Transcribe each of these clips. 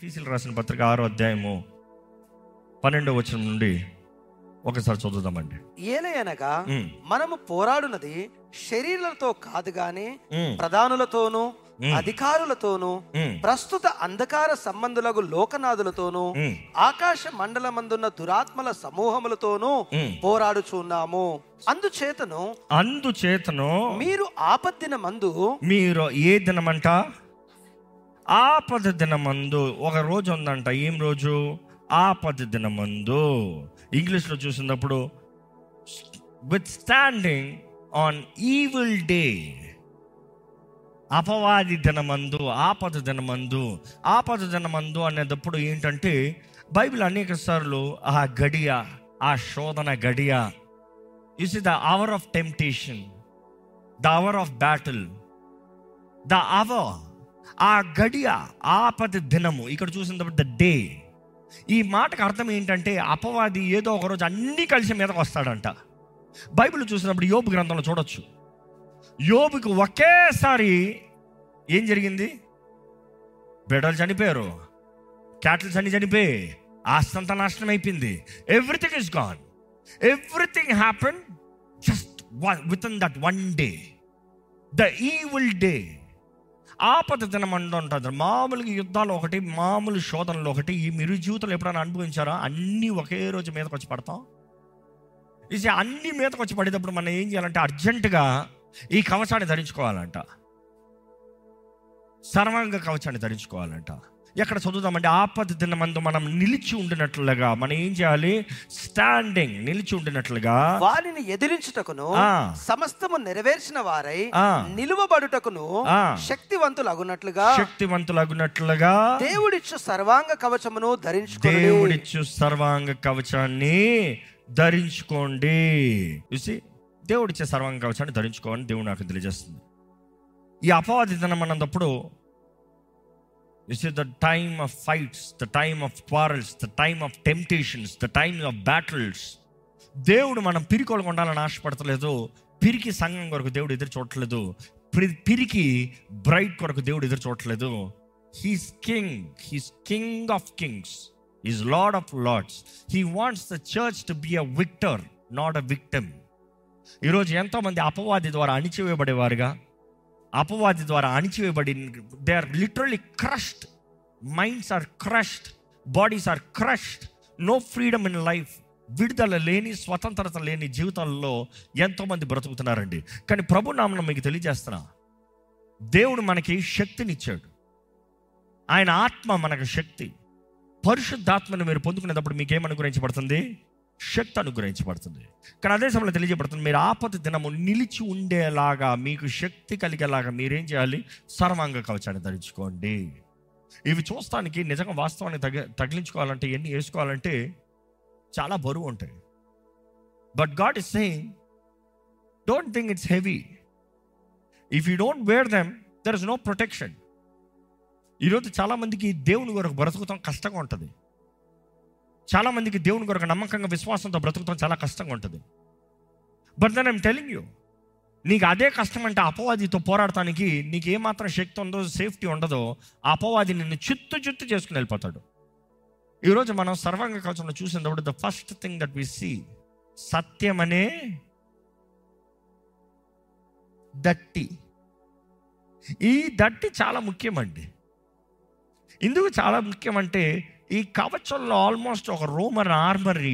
ఎఫీసీలు రాసిన పత్రిక ఆరో అధ్యాయము పన్నెండో వచనం నుండి ఒకసారి చదువుదామండి ఏలయనగా ఉమ్, మనము పోరాడునది శరీరాలతో కాదు గాని ఉమ్, ప్రధానులతోనూ ఉమ్. అధికారులతోనూ ఉమ్, ప్రస్తుత అంధకార సంబంధులకు లోకనాథులతోనూ ఉమ్, ఆకాశ మండలమందున్న దురాత్మల సమూహములతోనూ ఉమ్. పోరాడుచున్నాము అందుచేతను అందుచేతను మీరు ఆపద్దిన మందు మీరు ఏ దినమంట ఆపద దినమందు ఒక రోజు ఉందంట ఏం రోజు ఆపద దినమందు ఇంగ్లీష్లో చూసినప్పుడు withstanding on evil day అపవాది దినమందు ఆపద దినమందు ఆపద దినమందు అనేటప్పుడు ఏంటంటే బైబిల్ అనేక సార్లు ఆ గడియ ఆ శోధన గడియ is the hour of temptation the hour of battle the hour ఆ గడియ ఆపద దినము ఇక్కడ చూసినప్పుడు ద డే ఈ మాటకు అర్థం ఏంటంటే అపవాది ఏదో ఒక రోజు అన్నీ కలిసి మీదకి వస్తాడంట బైబిల్ చూసినప్పుడు యోబు గ్రంథంలో చూడొచ్చు యోబుకి ఒకేసారి ఏం జరిగింది బిడ్డలు చనిపోయారు క్యాటిల్స్ అన్ని చనిపోయి ఆస్తంతా నాశనం అయిపోయింది everything is gone everything happen just with in that one day the evil day ఆపద దినం అంటూ ఉంటుంది మామూలుగా యుద్ధాలు ఒకటి మామూలు శోధనలు ఒకటి ఈ మీరు జీవితంలో ఎప్పుడైనా అనుభవించారా అన్నీ ఒకే రోజు మీదకి వచ్చి పడతాం ఇది అన్ని మీదకి వచ్చి పడేటప్పుడు మనం ఏం చేయాలంటే అర్జెంటుగా ఈ కవచాన్ని ధరించుకోవాలంట సర్వాంగ కవచాన్ని ధరించుకోవాలంట ఎక్కడ చదువుదామంటే ఆపద దినమందు మనం నిలిచి ఉండినట్లుగా మనం ఏం చేయాలి స్టాండింగ్ నిలిచి ఉండినట్లుగా వారిని ఎదిరించుటకును ఆ. సమస్తము నెరవేర్చిన వారై ఆ. నిలువబడుటకును ఆ. శక్తివంతులగునట్లుగా శక్తివంతులగునట్లుగా దేవుడిచ్చు సర్వాంగ కవచమును ధరించుకుని దేవుడిచ్చు సర్వాంగ కవచాన్ని ధరించుకోండి చూసి దేవుడిచ్చే సర్వాంగ కవచాన్ని ధరించుకోవాలని దేవుడు నాకు తెలియజేస్తుంది ఈ అపవాది దినం అన్నప్పుడు this is the time of fights the time of quarrels the time of temptations the time of battles దేవుడు మనం పిరికోలు ఉండాలని ఆశపడతలేదు పిరికి సంఘం కొరకు దేవుడు ఎదురు చూడట్లేదు పిరి- పిరికి బ్రైట్ కొరకు దేవుడు ఎదురు చూడట్లేదు he's king he's king of kings is lord of lords he wants the church to be a victor not a victim ఈరోజు ఎంతోమంది అపవాది ద్వారా అణిచివేయబడేవారుగా అపవాది ద్వారా అణిచివేయబడి they are literally crushed minds are crushed bodies are crushed no freedom in life విడుదల లేని స్వతంత్రత లేని జీవితాల్లో ఎంతోమంది బ్రతుకుతున్నారండి కానీ ప్రభు నామను మీకు తెలియజేస్తున్నా దేవుడు మనకి శక్తినిచ్చాడు ఆయన ఆత్మ మనకు శక్తి పరిశుద్ధాత్మను మీరు పొందుకునేటప్పుడు మీకు ఏం అనుగ్రహించబడుతుంది శక్తి అనుగ్రహించబడుతుంది కానీ అదే సమయంలో తెలియజేయబడుతుంది మీరు ఆపద దినము నిలిచి ఉండేలాగా మీకు శక్తి కలిగేలాగా మీరేం చేయాలి సర్వాంగ కవచాన్ని ధరించుకోండి ఇవి చూస్తానికి నిజంగా వాస్తవాన్ని తగ తగిలించుకోవాలంటే ఎన్ని వేసుకోవాలంటే చాలా బరువు ఉంటాయి but God is saying don't think it's heavy if you don't wear them there is no protection ఈరోజు చాలామందికి దేవుని కొరకు బ్రతుకుతాం కష్టంగా ఉంటుంది చాలామందికి దేవుని కొరకు నమ్మకంగా విశ్వాసంతో బ్రతుకుతాం చాలా కష్టంగా ఉంటుంది but then I'm telling you నీకు అదే కష్టం అంటే అపవాదితో పోరాడటానికి నీకు ఏమాత్రం శక్తి ఉందో సేఫ్టీ ఉండదో ఆ అపవాది నిన్ను చిత్తు చిత్తు చేసుకుని వెళ్ళిపోతాడు ఈరోజు మనం సర్వాంగ కవచంలో చూసినప్పుడు the first thing that we see సత్యమనే దట్టి ఈ దట్టి చాలా ముఖ్యమండి ఎందుకు చాలా ముఖ్యమంటే ఈ కవచంలో ఆల్మోస్ట్ ఒక రోమర్ ఆర్మరీ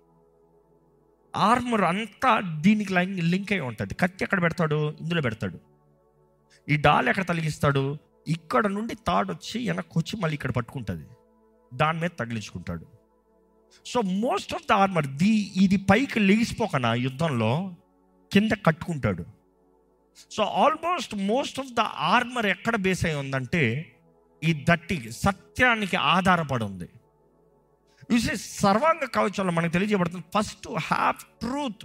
ఆర్మర్ అంతా దీనికి లైన్ లింక్ అయి ఉంటుంది కత్తి ఎక్కడ పెడతాడు ఇందులో పెడతాడు ఈ డాల్ ఎక్కడ తలిగిస్తాడు ఇక్కడ నుండి తాడు వచ్చి వెనక్కి వచ్చి మళ్ళీ ఇక్కడ పట్టుకుంటుంది దాని మీద తగిలించుకుంటాడు so most of the armour the ఇది పైకి లెగిసిపోకనా యుద్ధంలో కింద కట్టుకుంటాడు so almost most of the armour ఎక్కడ బేస్ అయి ఉందంటే ఈ దట్టి సత్యానికి ఆధారపడి ఉంది చూసి సర్వాంగ కవచంలో మనకు తెలియజేయబడుతుంది first have truth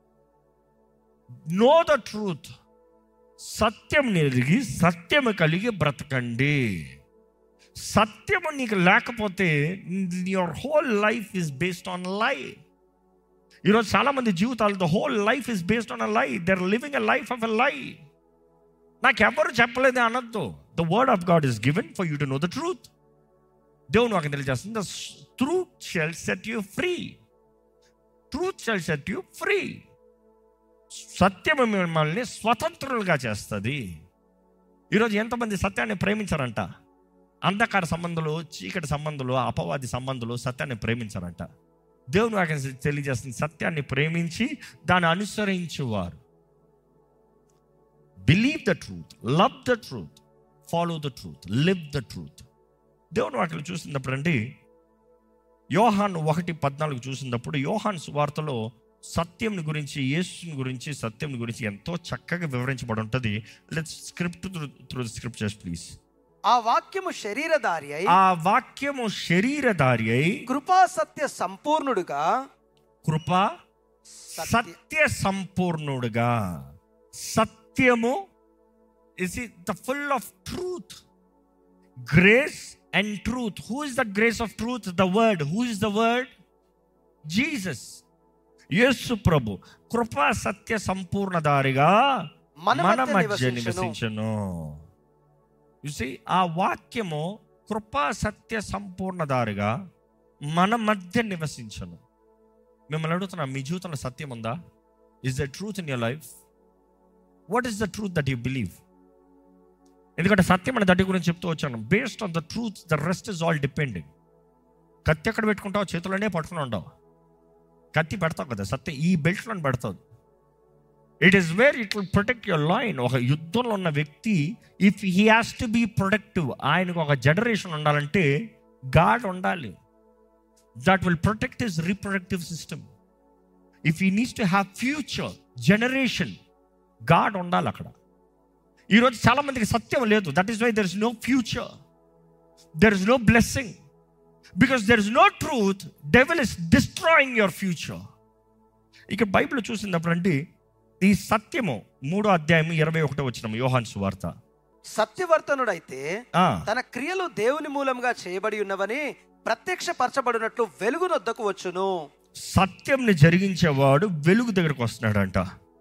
know the truth సత్యం ఎరిగి సత్యము కలిగి బ్రతకండి సత్యము నీకు లేకపోతే your whole life is based on lie ఈరోజు చాలా మంది జీవితాలు the whole life is based on a lie they're living a life of a lie నాకు ఎవరు చెప్పలేదు అనొద్దు the word of God is given for you to know the truth దేవుని వాక్యం తెలియజేస్తుంది the truth shall set you free truth shall set you free సత్యము మిమ్మల్ని స్వతంత్రులుగా చేస్తుంది ఈరోజు ఎంతమంది సత్యాన్ని ప్రేమించారంట అంధకార సంబంధాలు చీకటి సంబంధాలు అపవాది సంబంధాలు సత్యాన్ని ప్రేమించారంట దేవుని వాక్యం తెలియజేస్తుంది సత్యాన్ని ప్రేమించి దాన్ని అనుసరించువారు believe the truth love the truth follow the truth live the truth దేవుని వాక్యం చూసినప్పుడు అండి యోహాన్ ఒకటి పద్నాలుగు చూసినప్పుడు యోహాన్ సువార్తలో సత్యం గురించి యేసుని గురించి సత్యం గురించి ఎంతో చక్కగా వివరించబడి ఉంటుంది let script through scriptures please ఆ వాక్యము శరీరధారి అయి ఆ వాక్యము శరీరధారి అయి కృపా సత్య సంపూర్ణుడుగా కృప సత్య- సత్య సంపూర్ణుడుగా సత్యము is the full of truth grace and truth who is the grace of truth the word who is the word Jesus యేసు ప్రభు కృపా సత్య సంపూర్ణదారిగా మన మన మధ్య మధ్య నివసించును. నివసించను చూసి ఆ వాక్యము కృపా సత్య సంపూర్ణదారిగా మన మధ్య నివసించను మిమ్మల్ని అడుగుతున్నా మీ జీవితంలో సత్యం ఉందా is the truth in your life what is the truth that you believe ఎందుకంటే సత్యం అనే దట్టి గురించి చెప్తూ వచ్చాను based on the truth the rest is all depending కత్తి ఎక్కడ పెట్టుకుంటావు చేతుల్లోనే పట్టుకుని ఉండవు కత్తి పెడతావు కదా సత్యం ఈ బెల్ట్లో పెడతావు it is where it will protect your line ఒక యుద్ధంలో ఉన్న వ్యక్తి if he has to be productive ఆయనకు ఒక జనరేషన్ ఉండాలంటే గాడ్ ఉండాలి that will protect his reproductive system if he needs to have future generation God ఉండాలి అక్కడ ఈరోజు చాలా మందికి సత్యం లేదు that is why there is no future there is no blessing because there is no truth devil is destroying your future ఇక Bible చూసినప్పుడు అంటే ఈ సత్యము మూడో అధ్యాయం ఇరవై ఒకటో వచ్చిన యోహాన్ సువార్త సత్యవర్తనుడైతే ఆ, తన క్రియలు దేవుని మూలంగా చేయబడి ఉన్నవని ప్రత్యక్షపరచబడినట్లు వెలుగునొద్దకు వచ్చును సత్యంని జరిగించేవాడు వెలుగు దగ్గరకు వస్తున్నాడంట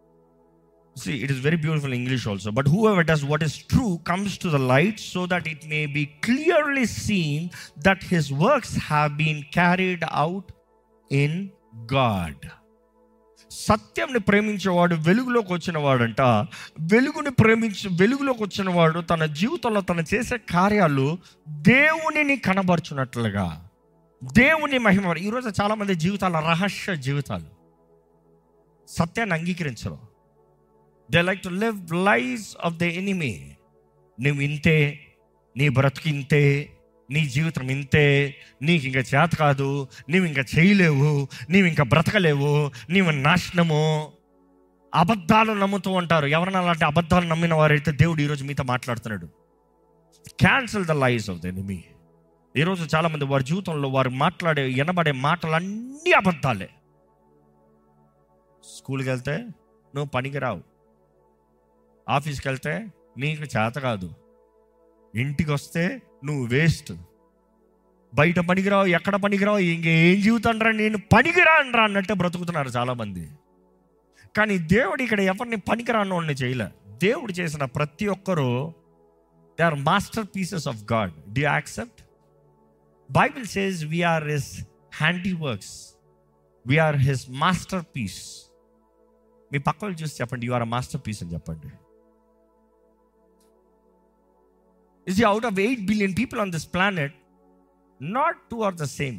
see it is very beautiful English also but whoever does what is true comes to the light so that it may be clearly seen that his works have been carried out in God సత్యంని ప్రేమించేవాడు వెలుగులోకి వచ్చిన వాడంట వెలుగుని ప్రేమించి వెలుగులోకి వచ్చిన వాడు తన జీవితంలో తను చేసే కార్యాలు దేవునిని కనబరుచున్నట్లుగా దేవుని మహిమ ఈరోజు చాలా మంది జీవితాల రహస్య జీవితాలు సత్యాన్ని అంగీకరించరు they like to live life of the enemy నువ్వు ఇంతే నీ బ్రతుకు ఇంతే నీ జీవితం ఇంతే నీకు ఇంకా చేత కాదు నీవు ఇంకా చేయలేవు నీవు ఇంకా బ్రతకలేవు నీవు నాశనము అబద్ధాలు నమ్ముతూ ఉంటారు ఎవరైనా అలాంటి అబద్ధాలు నమ్మిన వారైతే దేవుడు ఈరోజు మీతో మాట్లాడుతున్నాడు cancel the life of the enemy ఈరోజు చాలామంది వారి జీవితంలో వారు మాట్లాడే వినబడే మాటలు అన్నీ అబద్ధాలే స్కూల్కి వెళ్తే నువ్వు పనికిరావు ఆఫీస్కి వెళ్తే నీకు చేత కాదు ఇంటికి వస్తే నువ్వు వేస్ట్ బయట పనికిరావు ఎక్కడ పనికిరావు ఇంకేం జీవితం రా నేను పనికిరాను రా అన్నట్టే బ్రతుకుతున్నారు చాలామంది కానీ దేవుడు ఇక్కడ ఎవరిని పనికిరాని వాళ్ళని చేయలే దేవుడు చేసిన ప్రతి ఒక్కరూ they are masterpieces of God the accept Bible says we're his handy works we're his masterpiece మీ పక్క వాళ్ళు చూసి చెప్పండి యు ఆర్ మాస్టర్ పీస్ అని చెప్పండి is out of eight billion people on this planet not two are the same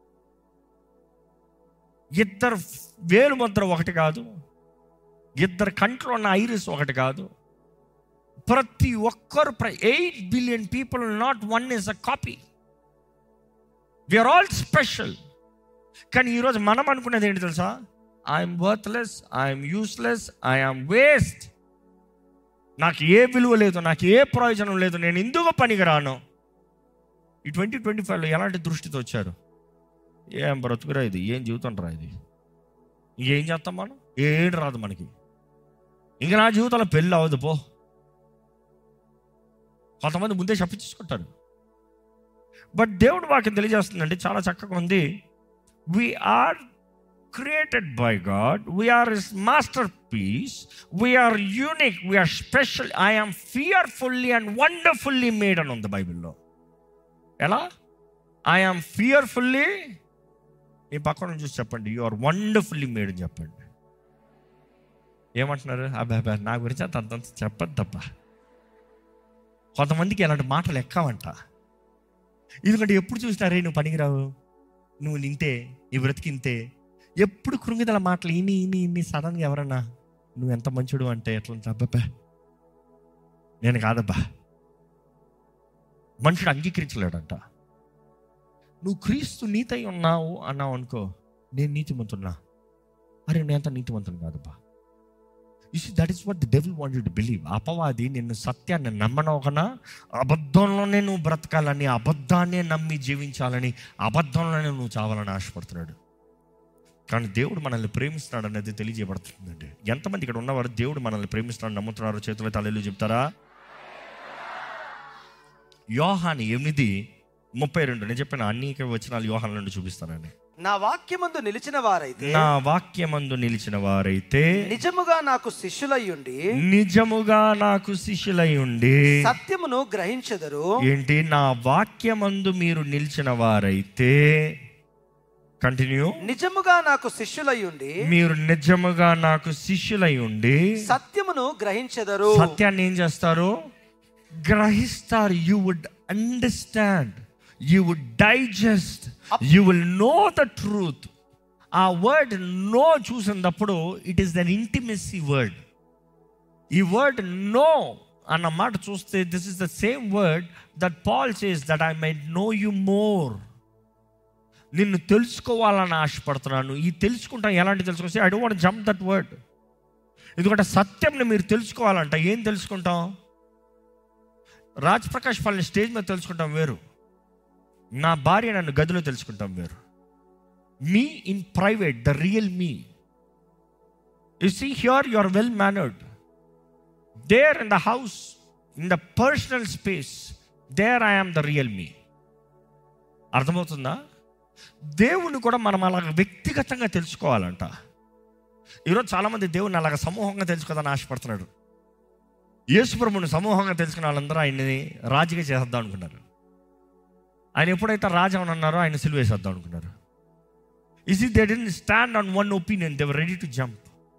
ఇద్దరు వేలు ముద్ర ఒకటి కాదు ఇద్దరు కంట్లో ఉన్న ఐరిస్ ఒకటి కాదు ప్రతి ఒక్కరు eight billion people not one is a copy we're all special కానీ ఈరోజు మనం అనుకునేది ఏంటి తెలుసా I'm worthless I'm useless I'm waste నాకు ఏ విలువ లేదు నాకు ఏ ప్రయోజనం లేదు నేను ఎందుకు పనికిరాను ఈ ట్వంటీ ట్వంటీ ఫైవ్లో ఎలాంటి దృష్టితో వచ్చారు ఏం బ్రతుకురా ఇది ఏం జీవితం రా ఇది ఏం చేస్తాం మనం ఏడు రాదు మనకి ఇంకా నా జీవితంలో పెళ్ళి అవ్వదు పో కొంతమంది ముందే చెప్పించుకుంటారు బట్ దేవుడు వాక్యం తెలియజేస్తుందండి చాలా చక్కగా ఉంది we are created by God we are is masterpiece we are unique we are special I am fearfully and wonderfully made అని ఉంది బైబిల్లో ఎలా ఐ ఆమ్ ఫియర్ఫుల్లీ మీ పక్కన చూసి చెప్పండి యు ఆర్ వండర్ఫుల్లీ మేడ్ అని చెప్పండి ఏమంటున్నారు అబ్బా అబ్బా నా గురించి అంత అంత చెప్పదు తప్ప కొంతమందికి ఇలాంటి మాటలు ఎక్కవంట ఎందుకంటే ఎప్పుడు చూసినా రే నువ్వు పనికిరావు నువ్వు నింతే నీ బ్రతికింతే ఎప్పుడు కృంగిదల మాటలు ఇన్ని ఇన్ని ఇన్ని సడన్గా ఎవరన్నా నువ్వు ఎంత మంచుడు అంటే ఎట్లా అబ్బబ్బా నేను కాదబ్బా మనుషుడు అంగీకరించలేడంట నువ్వు క్రీస్తు నీతై ఉన్నావు అన్నావు అనుకో నేను నీతిమంతున్నా అరే నేను అంత నీతిమంతుని కాదబ్బా is that is what the devil wanted to believe అపవాది నిన్ను సత్యాన్ని నమ్మనవకనా అబద్ధంలోనే నువ్వు బ్రతకాలని అబద్ధాన్నే నమ్మి జీవించాలని అబద్ధంలోనే నువ్వు చావాలని ఆశపడుతున్నాడు కానీ దేవుడు మనల్ని ప్రేమిస్తున్నాడు అనేది తెలియజేయబడుతుందండి ఎంతమంది ఇక్కడ ఉన్నవారు దేవుడు మనల్ని ప్రేమిస్తున్నాడు నమ్ముతున్నారు చేతుల తల్లిలు చెప్తారా యోహాని ఎనిమిది ముప్పై రెండు నేను చెప్పిన అనేక వచనాలు యోహాన్ నుండి చూపిస్తానండి నా వాక్యమందు నిలిచిన వారైతే నా వాక్యమందు నిలిచిన వారైతే నిజముగా నాకు శిష్యులయ్యుండి నిజముగా నాకు శిష్యులై ఉండి సత్యమును గ్రహించెదరు ఏంటి నా వాక్యమందు మీరు నిలిచిన వారైతే కంటిన్యూ నిజముగా నాకు శిష్యులయ్యుండి మీరు నిజముగా నాకు శిష్యులై ఉండి సత్యమును గ్రహించెదరు సత్యాన్ని ఏం చేస్తారు గ్రహిస్తారు you would understand you would digest you will know the truth ఆ వర్డ్ నో చూసినప్పుడు it is then intimacy word ఈ వర్డ్ నో అన్న మాట చూస్తే this is the same word that Paul says that I might know you more నిన్ను తెలుసుకోవాలని ఆశపడుతున్నాను ఈ తెలుసుకుంటా ఎలాంటి తెలుసుకుంటే I don't want jump that word ఎందుకంటే సత్యంని మీరు తెలుసుకోవాలంట ఏం తెలుసుకుంటాం రాజ్ ప్రకాష్ వాళ్ళని స్టేజ్ మీద తెలుసుకుంటాం వేరు నా భార్య నన్ను గదిలో తెలుసుకుంటాం వేరు me in private the real me you see here you are well mannered there in the house in the personal space there I am the real me అర్థమవుతుందా దేవుని కూడా మనం అలాగ వ్యక్తిగతంగా తెలుసుకోవాలంట ఈరోజు చాలామంది దేవుని అలాగ సమూహంగా తెలుసుకోదని ఆశపడుతున్నాడు యేసుప్రభుని సమూహంగా తెలుసుకున్న వాళ్ళందరూ ఆయన్ని రాజుగా చేసేద్దాం అనుకున్నారు ఆయన ఎప్పుడైతే రాజు అని అన్నారో ఆయన సిలువేసేద్దాం అనుకున్నారు is it they don't stand on one opinion they ready to jump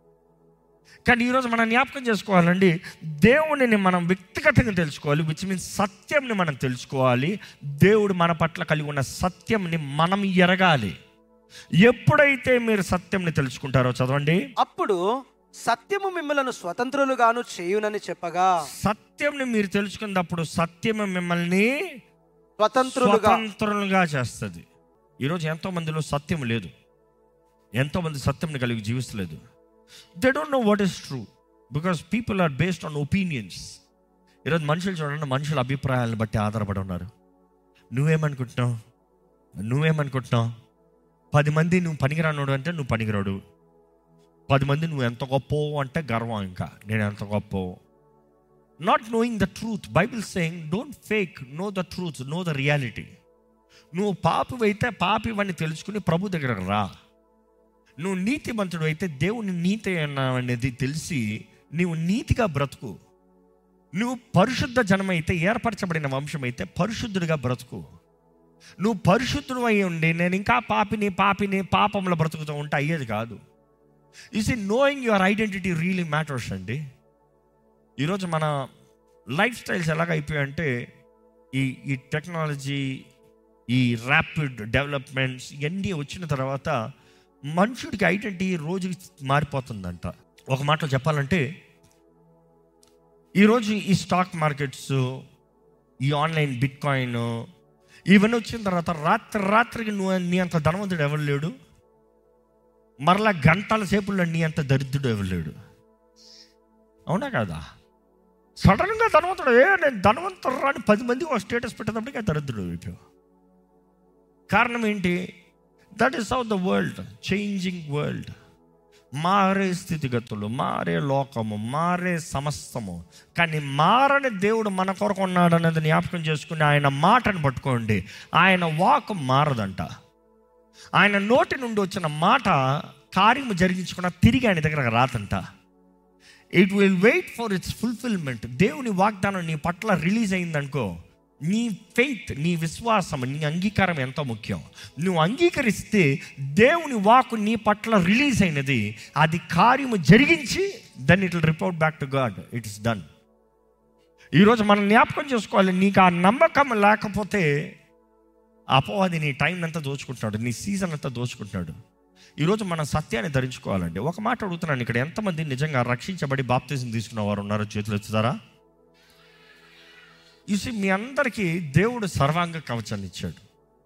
కానీ ఈరోజు మనం జ్ఞాపకం చేసుకోవాలండి దేవుడిని మనం వ్యక్తిగతంగా తెలుసుకోవాలి విచ్ మీన్స్ సత్యంని మనం తెలుసుకోవాలి దేవుడు మన పట్ల కలిగి ఉన్న సత్యంని మనం ఎరగాలి ఎప్పుడైతే మీరు సత్యంని తెలుసుకుంటారో చదవండి అప్పుడు సత్యము మిమ్మలను స్వతంత్రులుగాను చేయునని చెప్పగా సత్యంని మీరు తెలుసుకున్నప్పుడు సత్యము మిమ్మల్ని స్వతంత్రులుగా స్వతంత్రులుగా చేస్తుంది ఈరోజు ఎంతో మందిలో సత్యం లేదు ఎంతో మంది సత్యంని కలిగి జీవిస్తలేదు they don't know what is true because people are based on opinions ఈరోజు మనుషులు చూడండి మనుషుల అభిప్రాయాలను బట్టి ఆధారపడి ఉన్నారు నువ్వేమనుకుంటున్నావు నువ్వేమనుకుంటున్నావు పది మంది నువ్వు పనికిరానోడు అంటే నువ్వు పనికిరాడు పది మంది నువ్వు ఎంత గొప్ప అంటే గర్వం ఇంకా నేను ఎంత గొప్ప not knowing the truth Bible saying don't fake know the truth know the reality నువ్వు పాపి అయితే పాపి అని తెలుసుకుని ప్రభు దగ్గరకు రా నువ్వు నీతిమంతుడు అయితే దేవుని నీతి అనేది తెలిసి నీవు నీతిగా బ్రతుకు నువ్వు పరిశుద్ధ జనమైతే ఏర్పరచబడిన వంశం అయితే పరిశుద్ధుడిగా బ్రతుకు నువ్వు పరిశుద్ధుడు అయి ఉండి నేను ఇంకా పాపిని పాపిని పాపంలో బ్రతుకుతూ ఉంటే అయ్యేది కాదు is in knowing your identity really matters అండి ఈరోజు మన లైఫ్ స్టైల్స్ ఎలాగ అయిపోయాయంటే ఈ ఈ టెక్నాలజీ ఈ ర్యాపిడ్ డెవలప్మెంట్స్ ఇవన్నీ వచ్చిన తర్వాత మనుషుడికి ఐడెంటిటీ రోజుకి మారిపోతుందంట ఒక మాటలో చెప్పాలంటే ఈరోజు ఈ స్టాక్ మార్కెట్స్ ఈ ఆన్లైన్ బిట్ కాయిన్ ఇవన్నీ వచ్చిన తర్వాత రాత్రి రాత్రికి నువ్వు నీ అంత ధనవంతుడు ఎవరు లేడు మరలా గంటల సేపుల్లో నీ అంత దరిద్రుడు ఎవరు లేడు అవునా కదా సడన్గా ధనవంతుడు ఏ నేను ధనవంతుడు రాని పది మందికి ఒక స్టేటస్ పెట్టేటప్పటికే దరిద్రుడు అయిపోయావు కారణం ఏంటి that is how the world changing world మారే స్థితిగతులు మారే లోకము మారే సమస్తము కానీ మారని దేవుడు మన కొరకు ఉన్నాడు అనేది జ్ఞాపకం చేసుకుని ఆయన మాటను పట్టుకోండి ఆయన వాక్ మారదంట ఆయన నోటి నుండి వచ్చిన మాట కార్యము జరిగించుకున్న తిరిగి ఆయన దగ్గర రాదంట it will wait for its fulfilment దేవుని వాగ్దానం నీ పట్ల రిలీజ్ అయిందనుకో నీ ఫెయిత్ నీ విశ్వాసం నీ అంగీకారం ఎంతో ముఖ్యం నువ్వు అంగీకరిస్తే దేవుని వాకు నీ పట్ల రిలీజ్ అయినది అది కార్యము జరిగించి then it will report back to God it is done ఈరోజు మనం జ్ఞాపకం చేసుకోవాలి నీకు ఆ నమ్మకం లేకపోతే అపవాది నీ టైం అంతా దోచుకుంటున్నాడు నీ సీజన్ అంతా దోచుకుంటున్నాడు ఈరోజు మనం సత్యాన్ని ధరించుకోవాలండి ఒక మాట అడుగుతున్నాను ఇక్కడ ఎంతమంది నిజంగా రక్షించబడి బాప్తీసం తీసుకున్న వారు ఉన్నారో చేతులు ఎత్తుతారా చూసి మీ అందరికీ దేవుడు సర్వాంగ కవచాన్ని ఇచ్చాడు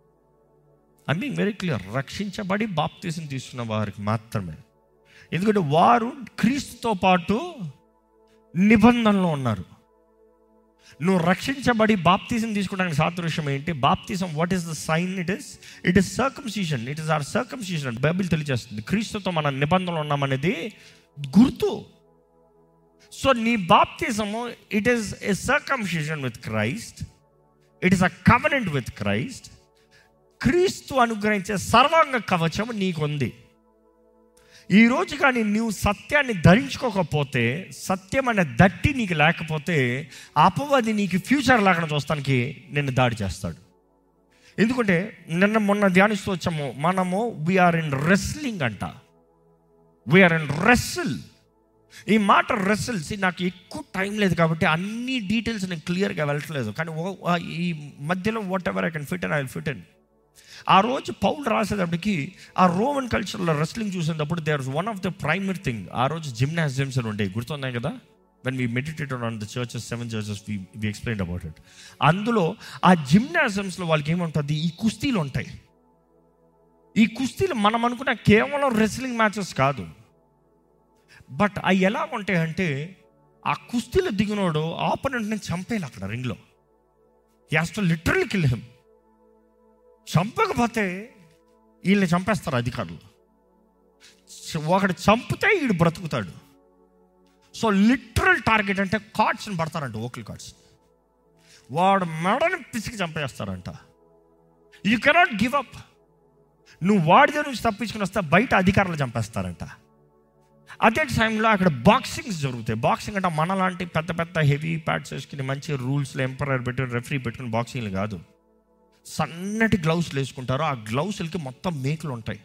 ఐ మీన్ వెరీ క్లియర్ రక్షించబడి బాప్తీసం తీసుకున్న వారికి మాత్రమే ఎందుకంటే వారు క్రీస్తుతో పాటు నిబంధనలో ఉన్నారు నువ్వు రక్షించబడి బాప్తిజం తీసుకోవడానికి సాదృశ్యం ఏంటి బాప్తిజం what is the sign it is it is circumcision it is or circumcision Bible తెలియజేస్తుంది క్రీస్తుతో మన నిబంధనలు ఉన్నామనేది గుర్తు సో నీ బాప్తిజము it is a circumcision with Christ it is a covenant with Christ క్రీస్తు అనుగ్రహించే సర్వాంగ కవచం నీకుంది ఈ రోజు కానీ నువ్వు సత్యాన్ని ధరించుకోకపోతే సత్యం అనే దట్టి నీకు లేకపోతే అపవాది నీకు ఫ్యూచర్ లేకుండా చూస్తానికి నిన్ను దాడి చేస్తాడు ఎందుకంటే నిన్న మొన్న ధ్యానిస్తూ వచ్చాము మనము వీఆర్ ఇన్ రెస్లింగ్ అంట వీఆర్ ఇన్ రెస్ల్ ఈ మాట రెస్ల్స్ నాకు ఎక్కువ టైం లేదు కాబట్టి అన్ని డీటెయిల్స్ నేను క్లియర్గా వెళ్ళట్లేదు కానీ ఓ- ఆ ఈ మధ్యలో whatever I can fit and I fit and ఆ రోజు పౌల్ రాసేటప్పటికి ఆ రోమన్ కల్చర్లో రెస్లింగ్ చూసేటప్పుడు there one of the primary thing ఆ రోజు జిమ్నాజియమ్స్ అని ఉండేవి గుర్తున్నాయి కదా when we meditate on the churches seven churches we explain about it అందులో ఆ జిమ్నాజియమ్స్లో వాళ్ళకి ఏముంటుంది ఈ కుస్తీలు ఉంటాయి ఈ కుస్తీలు మనం అనుకున్న కేవలం రెస్లింగ్ మ్యాచెస్ కాదు బట్ అవి ఎలా ఉంటాయి అంటే ఆ కుస్తీలో దిగినోడు ఆపోనెంట్ని చంపేయాలి అక్కడ రింగ్లో as to literal kill him చంపకపోతే వీళ్ళని చంపేస్తారు అధికారులు చ- ఒకడు చంపితే వీడు బ్రతుకుతాడు సో లిటరల్ టార్గెట్ అంటే కార్డ్స్ని పడతారంట ఓకల్ కార్డ్స్ వాడు మెడని పిసికి చంపేస్తారంట యూ కెనాట్ గివ్ అప్ నువ్వు వాడి దగ్గర నుంచి తప్పించుకుని వస్తే బయట అధికారులు చంపేస్తారంట అదే టైంలో అక్కడ బాక్సింగ్స్ జరుగుతాయి బాక్సింగ్ అంటే మనలాంటి పెద్ద పెద్ద హెవీ ప్యాడ్స్ వేసుకుని మంచి రూల్స్లో ఎంపరర్ పెట్టుకుని రెఫరీ పెట్టుకుని బాక్సింగ్లు కాదు సన్నటి గ్లౌస్లు వేసుకుంటారు ఆ గ్లౌస్లకి మొత్తం మేకులు ఉంటాయి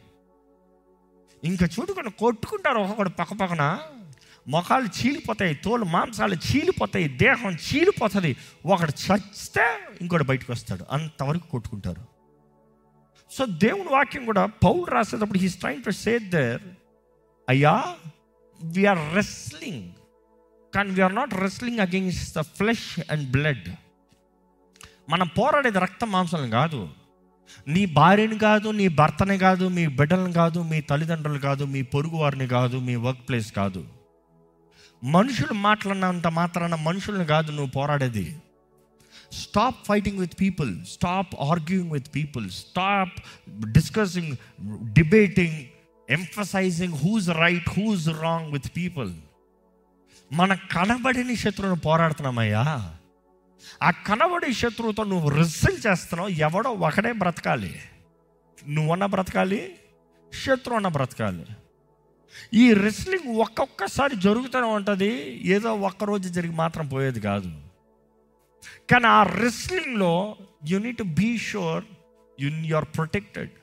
ఇంకా చూడుకొని కొట్టుకుంటారు ఒక్కొక్కడు పక్క పక్కన మొఖాలు చీలిపోతాయి తోలు మాంసాలు చీలిపోతాయి దేహం చీలిపోతుంది ఒకడు చస్తే ఇంకోటి బయటకు వస్తాడు అంతవరకు కొట్టుకుంటారు సో దేవుని వాక్యం కూడా పౌలు రాసేటప్పుడు he's trying to say there అయ్యా వీఆర్ రెస్లింగ్ కానీ we are not wrestling against the flesh and blood మనం పోరాడేది రక్త మాంసాలను కాదు నీ భార్యని కాదు నీ భర్తని కాదు మీ బిడ్డలను కాదు మీ తల్లిదండ్రులు కాదు మీ పొరుగు వారిని కాదు మీ వర్క్ ప్లేస్ కాదు మనుషులు మాట్లాడినంత మాత్రాన మనుషుల్ని కాదు నువ్వు పోరాడేది stop fighting with people stop arguing with people stop discussing debating emphasising who's right who's wrong with people మన కనబడిన శత్రువును పోరాడుతున్నామయ్యా ఆ కనబడే శత్రువుతో నువ్వు రిజల్ చేస్తున్నావు ఎవడో ఒకడే బ్రతకాలి నువ్వన్నా బ్రతకాలి శత్రువు అన్న బ్రతకాలి ఈ రెస్లింగ్ ఒక్కొక్కసారి జరుగుతూనే ఉంటుంది ఏదో ఒక్కరోజు జరిగి మాత్రం పోయేది కాదు కానీ ఆ రెస్లింగ్లో you need to be sure you are protected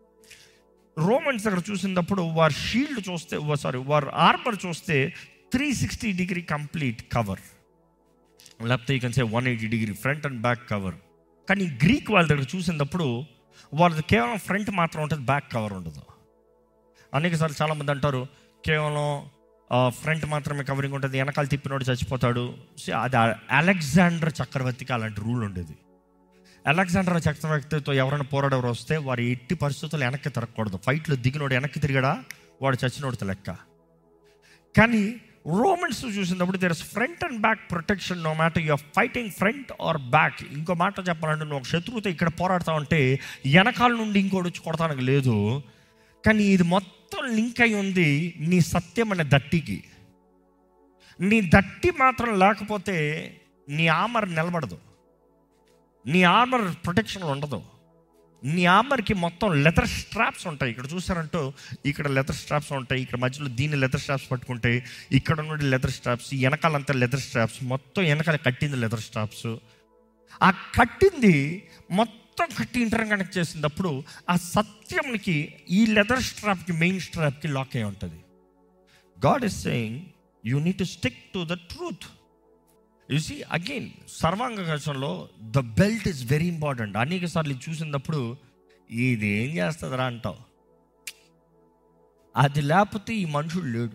Romans అక్కడ చూసినప్పుడు వారి షీల్డ్ చూస్తే సారీ వారి ఆర్మర్ చూస్తే three sixty degree complete cover లేకపోతే ఈ కన్సే one eighty degree front and back cover కానీ గ్రీక్ వాళ్ళ దగ్గర చూసినప్పుడు వాళ్ళది కేవలం ఫ్రంట్ మాత్రం ఉంటుంది బ్యాక్ కవర్ ఉండదు అనేకసార్లు చాలామంది అంటారు కేవలం ఫ్రంట్ మాత్రమే కవరింగ్ ఉంటుంది వెనకాల తిప్పినోడు చచ్చిపోతాడు See, అది అలెగ్జాండర్ చక్రవర్తికి అలాంటి రూల్ ఉండేది అలెగ్జాండర్ చక్రవర్తితో ఎవరైనా పోరాడేవారు వస్తే వారి ఎట్టి పరిస్థితులు వెనక్కి తిరగకూడదు ఫైట్లో దిగినోడు వెనక్కి తిరిగడా వాడు చచ్చినోడితో లెక్క కానీ రోమన్స్ చూసినప్పుడు there is front and back protection no matter you fighting front or back ఇంకో మాట చెప్పాలంటే నువ్వు ఒక శత్రువుతో ఇక్కడ పోరాడుతా ఉంటే వెనకాల నుండి ఇంకోటి వచ్చి కొడతానికి లేదు కానీ ఇది మొత్తం లింక్ అయి ఉంది నీ సత్యం అనే దట్టికి నీ దట్టి మాత్రం లేకపోతే నీ ఆమర్ నిలబడదు నీ ఆర్మర్ ప్రొటెక్షన్ ఉండదు నీ ఆర్మర్కి మొత్తం లెదర్ స్ట్రాప్స్ ఉంటాయి ఇక్కడ చూసారంటూ ఇక్కడ లెదర్ స్ట్రాప్స్ ఉంటాయి ఇక్కడ మధ్యలో దీన్ని లెదర్ స్ట్రాప్స్ పట్టుకుంటే ఇక్కడ నుండి లెదర్ స్ట్రాప్స్ వెనకాలంతా లెదర్ స్ట్రాప్స్ మొత్తం వెనకాల కట్టింది లెదర్ స్ట్రాప్స్ ఆ కట్టింది మొత్తం కట్టి ఇంటర్ కనెక్ట్ చేసినప్పుడు ఆ సత్యంకి ఈ లెదర్ స్ట్రాప్కి మెయిన్ స్ట్రాప్కి లాక్ అయి ఉంటుంది God is saying you need to stick to the truth you see again సర్వాంగ కవచంలో the belt is very important అనేక సార్లు ఇది చూసినప్పుడు ఇది ఏం చేస్తుందిరా అంటావు అది లేకపోతే ఈ మనుషుడు లేడు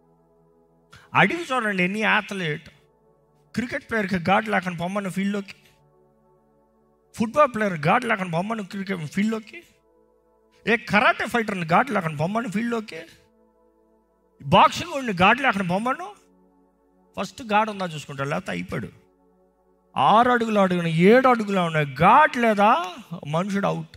అడిగి చూడండి ఎన్ని అథ్లెట్ క్రికెట్ ప్లేయర్కి గాడ్ లేకుండా పొమ్మను ఫీల్డ్లోకి ఫుట్బాల్ ప్లేయర్ గాడ్ లేకుండా పొమ్మను క్రికెట్ ఫీల్డ్లోకి ఏ కరాటే ఫైటర్ని గాడ్ లేకుండా పొమ్మను ఫీల్డ్లోకి బాక్సింగ్ ఉండి గాడ్ లేకుండా పొమ్మను ఫస్ట్ గాడ్ ఉందా చూసుకుంటాడు లేకపోతే అయిపోయాడు ఆరు అడుగులు అడుగున ఏడు అడుగులు ఉన్నాయి గాడ్ లేదా మనుషుడు అవుట్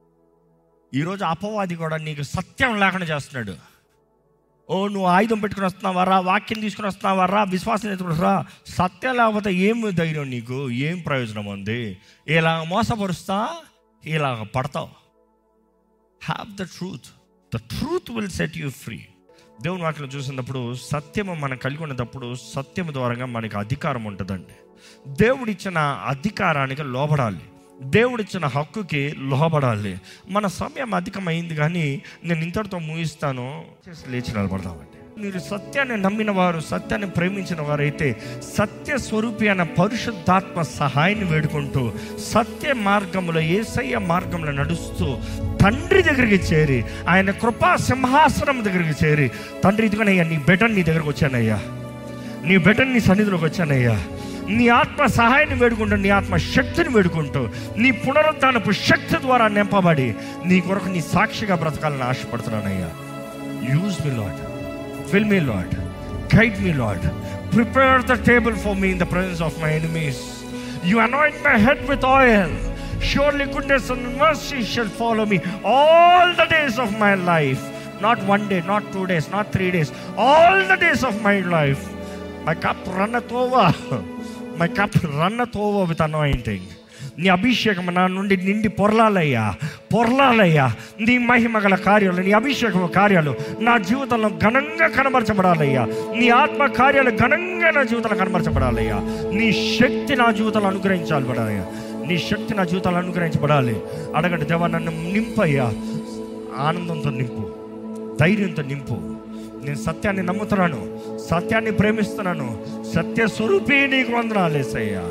ఈరోజు అపవాది కూడా నీకు సత్యం లేకుండా చేస్తున్నాడు ఓ నువ్వు ఆయుధం పెట్టుకుని వస్తున్నావారా వాక్యం తీసుకుని వస్తున్నావారా విశ్వాసం ఎత్తుకుని రా సత్యం లేకపోతే ఏం ధైర్యం నీకు ఏం ప్రయోజనం ఉంది ఇలా మోసపరుస్తా ఇలా పడతావు have the truth the truth will set you free దేవుని వాక్యం చూసినప్పుడు సత్యము మనం కలిగి ఉన్నప్పుడు సత్యము ద్వారా మనకి అధికారం ఉంటుందండి దేవుడిచ్చిన అధికారానికి లోబడాలి దేవుడిచ్చిన హక్కుకి లోబడాలి మన సమయం అధికమైంది కానీ నేను ఇంతటితో ముగిస్తాను చేసి లేచి నిలబడదామండి మీరు సత్యాన్ని నమ్మిన వారు సత్యాన్ని ప్రేమించిన వారైతే సత్య స్వరూపి అన్న పరిశుద్ధాత్మ సహాయాన్ని వేడుకుంటూ సత్య మార్గంలో ఏసయ్య మార్గంలో నడుస్తూ తండ్రి దగ్గరికి చేరి ఆయన కృపా సింహాసనం దగ్గరికి చేరి తండ్రి ఇదిగోనయ్యా నీ బెటర్ నీ దగ్గరకు వచ్చానయ్యా నీ బెటర్ నీ సన్నిధిలోకి వచ్చానయ్యా నీ ఆత్మ సహాయాన్ని వేడుకుంటూ నీ ఆత్మ శక్తిని వేడుకుంటూ నీ పునరుద్ధానపు శక్తి ద్వారా నింపబడి నీ కొరకు నీ సాక్షిగా బ్రతకాలని ఆశపడుతున్నానయ్యా use me Lord fill me Lord guide me Lord prepare the table for me in the presence of my enemies you anoint my head with oil Surely goodness and mercy shall follow me all the days of my life. Not one day, not two days, not three days, all the days of my life. My cup runneth over. My cup runneth over with anointing. నీ అభిషేకం నా నుండి నిండి పొరలాలయ్యా పొరలాలయ్యా నీ మహిమ గల కార్యాలు నీ అభిషేకం కార్యాలు నా జీవితంలో ఘనంగా కనబరచబడాలయ్యా నీ ఆత్మ కార్యాలు ఘనంగా నా జీవితంలో కనబరచబడాలయ్యా నీ శక్తి నా జీవితంలో అనుగ్రహించాలి పడాలయ్యా నీ శక్తి నా జీవితాలు అనుగ్రహించబడాలి అడగండి దేవా నన్ను నింపయ్యా ఆనందంతో నింపు ధైర్యంతో నింపు నేను సత్యాన్ని నమ్ముతున్నాను సత్యాన్ని ప్రేమిస్తున్నాను సత్య స్వరూపి నీకు వందనాలేసయ్యా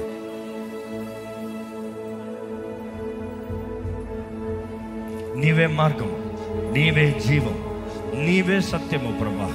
నీవే మార్గం నీవే జీవం నీవే సత్యము ప్రభా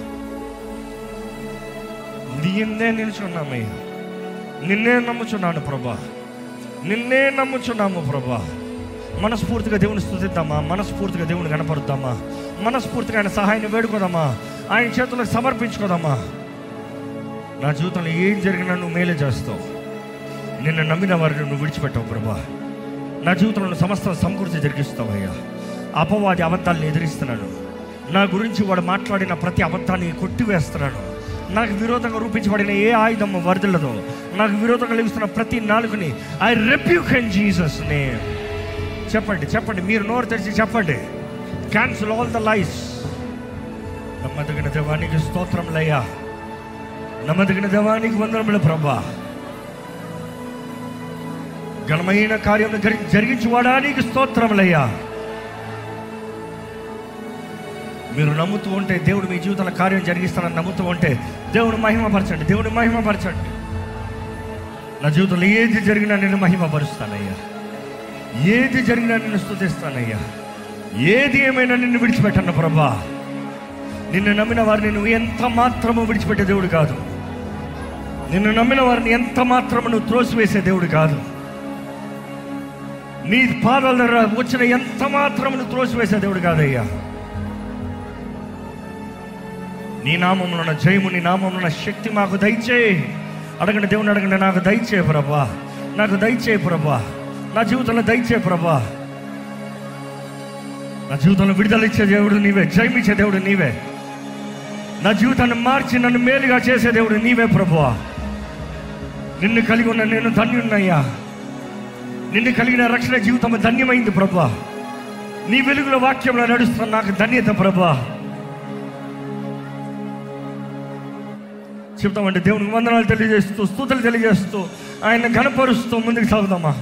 నిన్నే నిల్చున్నామయ్యా నిన్నే నమ్ముచున్నాను ప్రభా నిన్నే నమ్ముచున్నాము ప్రభా మనస్ఫూర్తిగా దేవుని స్థుతిద్దామా మనస్ఫూర్తిగా దేవుని కనపరుద్దామా మనస్ఫూర్తిగా ఆయన సహాయాన్ని వేడుకోదామా ఆయన చేతులకు సమర్పించుకోదామా నా జీవితంలో ఏం జరిగినా నువ్వు మేలే చేస్తావు నిన్ను నమ్మిన వారిని నువ్వు విడిచిపెట్టావు ప్రభా నా జీవితంలో సమస్త సమకూర్చి జరిగిస్తావయ్యా అపవాది అబద్ధాలను ఎదిరిస్తున్నాను నా గురించి వాడు మాట్లాడిన ప్రతి అబద్ధాన్ని కొట్టివేస్తున్నాను నాకు విరోధంగా రూపించబడిన ఏ ఆయుధం వరదలదో నాకు విరోధంగా లభిస్తున్న ప్రతి నాలుగుని I rebuke and Jesus name చెప్పండి చెప్పండి మీరు నోరు తెరిచి చెప్పండి క్యాన్సిల్ ఆల్ ద లైఫ్ నమ్మదగిన దేవానికి స్తోత్రంలయ్యా నమ్మదగిన దేవానికి వందనములు ప్రభా ఘనమైన కార్యం జరిగించువాడానికి స్తోత్రములయ్యా మీరు నమ్ముతూ ఉంటే దేవుడు మీ జీవితంలో కార్యం జరిగిస్తానని నమ్ముతూ ఉంటే దేవుడు మహిమపరచండి దేవుడు మహిమపరచండి నా జీవితంలో ఏది జరిగినా నేను మహిమపరుస్తానయ్యా ఏది జరిగినా నిన్ను స్తుతిస్తానయ్యా ఏది ఏమైనా నిన్ను విడిచిపెట్టను ప్రభా నిన్ను నమ్మిన వారిని నువ్వు ఎంత మాత్రము విడిచిపెట్టే దేవుడు కాదు నిన్ను నమ్మిన వారిని ఎంత మాత్రము నువ్వు త్రోసివేసే దేవుడు కాదు నీ పాదాల దగ్గర వచ్చిన ఎంత మాత్రము నువ్వు త్రోసివేసే దేవుడు కాదయ్యా నీ నామంలో ఉన్న జయము నీ నామంలో ఉన్న శక్తి మాకు దయచేయి అడగండి దేవుని అడగండి నాకు దయచే ప్రభా నాకు దయచే ప్రభా నా జీవితంలో దయచే ప్రభా నా జీవితంలో విడుదల ఇచ్చే దేవుడు నీవే జయమిచ్చే దేవుడు నీవే నా జీవితాన్ని మార్చి నన్ను మేలుగా చేసే దేవుడు నీవే ప్రభువా నిన్ను కలిగి ఉన్న నేను ధన్యున్నయ్యా నిన్ను కలిగిన రక్షణ జీవితం ధన్యమైంది ప్రభా నీ వెలుగుల వాక్యంలో నడుస్తున్న నాకు ధన్యత ప్రభా చెప్తామంటే దేవునికి వందనాలు తెలియజేస్తూ స్థుతులు తెలియజేస్తూ ఆయన కనపరుస్తూ ముందుకు సాగుదామా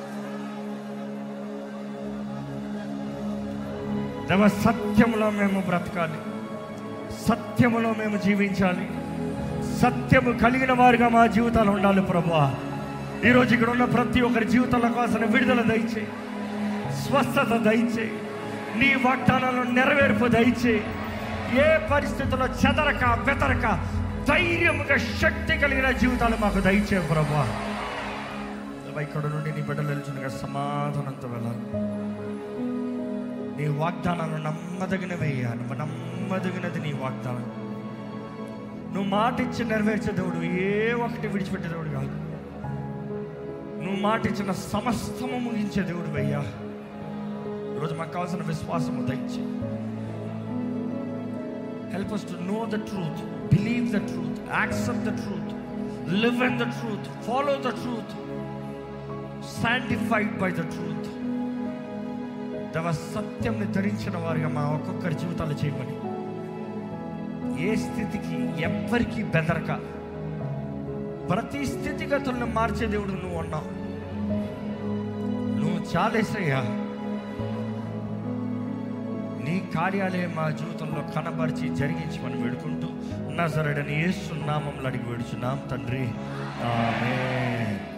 దేవ సత్యములో మేము బ్రతకాలి సత్యములో మేము జీవించాలి సత్యము కలిగిన వారిగా మా జీవితాలు ఉండాలి ప్రభా ఈరోజు ఇక్కడ ఉన్న ప్రతి ఒక్కరి జీవితంలో కాసిన విడుదల దయచేయి స్వస్థత దయచేయి నీ వాగ్దానాలను నెరవేర్పు దయచేయి ఏ పరిస్థితుల్లో చెదరక బెదరక ధైర్యముగా శక్తి కలిగిన జీవితాలు మాకు దయచే ప్రభా దేవా, ఇక్కడ నుండి నీ బిడ్డలు వెళ్తుండగా సమాధానంతో వెళ్ళాలి నీ వాగ్దానాలు నమ్మదగినవయ్యా నువ్వు నమ్మదగినది నీ వాగ్దానం నువ్వు మాట ఇచ్చి నెరవేర్చే దేవుడు ఏ ఒక్కటి విడిచిపెట్టే దేవుడు కాదు నువ్వు మాట ఇచ్చిన సమస్తము ముగించే దేవుడు అయ్యా ఈరోజు మాకు కావాల్సిన విశ్వాసము దయచి help us to know the truth believe the truth accept the truth live in the truth follow the truth sanctified by the truth దేవ సత్యంని ధరించిన వారిగా మా ఒక్కొక్కరి జీవితాలు చేయమని ఏ స్థితికి ఎవ్వరికి బెదరక ప్రతి స్థితిగతులను మార్చే దేవుడు నువ్వు ఉన్నావు నువ్వు చాలేసయ్యా నీ కార్యాలే మా జీవితంలో కనబరిచి జరిగించమని వేడుకుంటూ నజరడని యేసు నామంలో అడిగి వేడుచున్నాం తండ్రి ఆమేన్